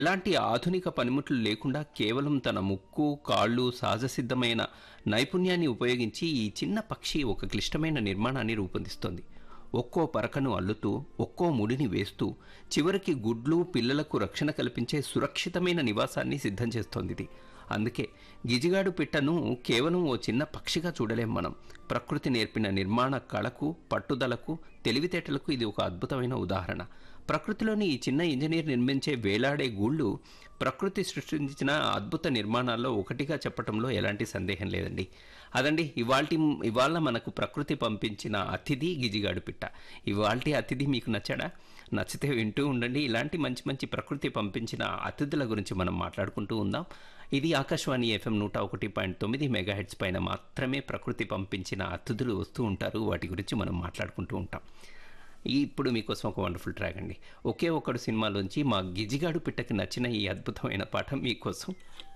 ఎలాంటి ఆధునిక పనిముట్లు లేకుండా కేవలం తన ముక్కు కాళ్ళు సహజసిద్ధమైన నైపుణ్యాన్ని ఉపయోగించి ఈ చిన్న పక్షి ఒక క్లిష్టమైన నిర్మాణాన్ని రూపొందిస్తోంది ఒక్కో పరకను అల్లుతూ ఒక్కో ముడిని వేస్తూ చివరికి గుడ్లు పిల్లలకు రక్షణ కల్పించే సురక్షితమైన నివాసాన్ని సిద్ధం చేస్తోంది ఇది అందుకే గిజిగాడు పిట్టను కేవలం ఓ చిన్న పక్షిగా చూడలేం మనం ప్రకృతి నేర్పిన నిర్మాణ కళకు పట్టుదలకు తెలివితేటలకు ఇది ఒక అద్భుతమైన ఉదాహరణ ప్రకృతిలోని ఈ చిన్న ఇంజనీర్ నిర్మించే వేలాడే గూళ్ళు ప్రకృతి సృష్టించిన అద్భుత నిర్మాణాల్లో ఒకటిగా చెప్పడంలో ఎలాంటి సందేహం లేదండి అదండి ఇవాల్టి ఇవాళ మనకు ప్రకృతి పంపించిన అతిథి గిజిగాడు పిట్ట ఇవాల్టి అతిథి మీకు నచ్చాడా నచ్చితే వింటూ ఉండండి ఇలాంటి మంచి మంచి ప్రకృతి పంపించిన అతిథుల గురించి మనం మాట్లాడుకుంటూ ఉందాం ఇది ఆకాశవాణి ఎఫ్ఎం నూట ఒకటి పాయింట్ తొమ్మిది మెగాహెడ్స్ పైన మాత్రమే ప్రకృతి పంపించిన అతిథులు వస్తూ ఉంటారు వాటి గురించి మనం మాట్లాడుకుంటూ ఉంటాం ఇప్పుడు మీకోసం ఒక వండర్ఫుల్ ట్రాక్ అండి ఒకే ఒక్కడు సినిమాలోంచి మా గిజిగాడు పిట్టకి నచ్చిన ఈ అద్భుతమైన పాఠం మీకోసం